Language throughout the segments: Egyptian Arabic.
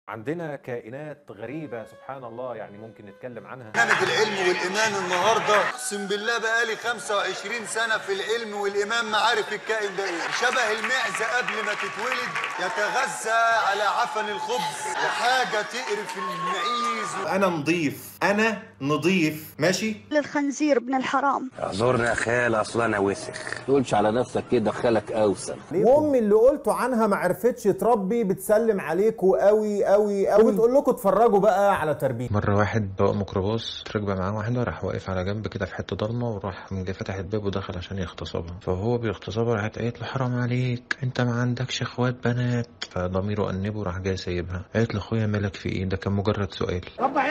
عندنا كائنات غريبة سبحان الله يعني ممكن نتكلم عنها برنامج العلم والإيمان النهاردة أقسم بالله بقالي 25 سنة في العلم والإيمان ما عارف الكائن ده إيه شبه المعزة قبل ما تتولد يتغذى على عفن الخبز وحاجة تقرف المعيز انا نضيف انا نضيف ماشي للخنزير ابن الحرام اعذرني يا خال اصل انا وسخ تقولش على نفسك كده خالك اوسخ وامي اللي قلته عنها ما عرفتش تربي بتسلم عليكوا قوي قوي قوي وبتقول لكم اتفرجوا بقى على تربيه مرة واحد سواق ميكروباص راكبة معاه واحدة راح واقف على جنب كده في حتة ضلمة وراح من جاي فتح الباب ودخل عشان يغتصبها فهو بيغتصبها راحت قالت له حرام عليك انت ما عندكش اخوات بنات فضميره أنبه راح جاي سايبها قالت له اخويا مالك في ايه ده كان مجرد سؤال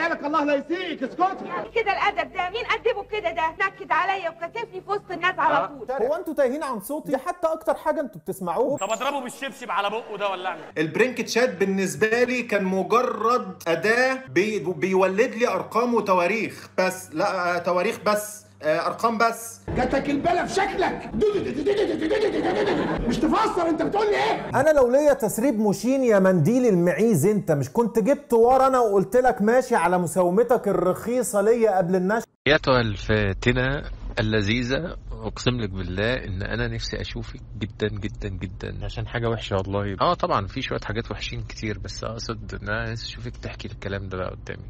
كده الادب ده مين ادبه كده ده نكد عليا وكتفني في وسط الناس على طول هو انتوا تايهين عن صوتي دي حتى اكتر حاجه انتوا بتسمعوه طب اضربه بالشبشب على بقه ده ولا اعمل البرينك تشات بالنسبة لي كان مجرد أداة بي بيولد لي أرقام وتواريخ بس لا آه، تواريخ بس آه، أرقام بس جاتك البلا في شكلك مش تفسر انت بتقول لي ايه انا لو ليا تسريب مشين يا منديل المعيز انت مش كنت جبت ورا انا وقلت لك ماشي على مساومتك الرخيصه ليا قبل النشر ايتها الفاتنة اللذيذة اقسم لك بالله ان انا نفسي اشوفك جدا جدا جدا عشان حاجة وحشة والله اه طبعا في شوية حاجات وحشين كتير بس اقصد ان انا نفسي اشوفك تحكي الكلام ده بقى قدامي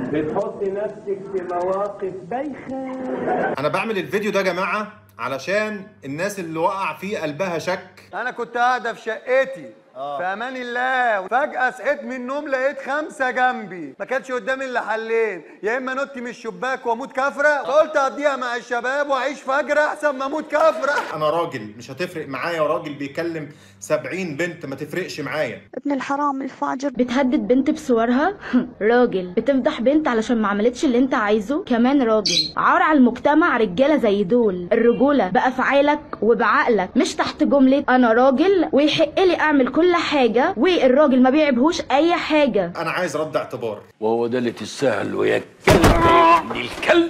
أنا بعمل الفيديو ده يا جماعة علشان الناس اللي وقع فيه قلبها شك أنا كنت قاعدة في شقتي في امان الله فجاه صحيت من النوم لقيت خمسه جنبي ما كانش قدامي الا حلين يا اما نط من الشباك واموت كافره فقلت اقضيها مع الشباب واعيش فجره احسن ما اموت كافره أنا راجل مش هتفرق معايا راجل بيكلم سبعين بنت ما تفرقش معايا ابن الحرام الفاجر بتهدد بنت بصورها راجل بتفضح بنت علشان ما عملتش اللي انت عايزه كمان راجل عار على المجتمع رجاله زي دول الرجوله بافعالك وبعقلك مش تحت جمله انا راجل ويحق لي اعمل كل حاجه والراجل ما بيعيبهوش اي حاجه أنا عايز رد اعتبار وهو ده اللي تستاهل ويا كلب يا ابن الكلب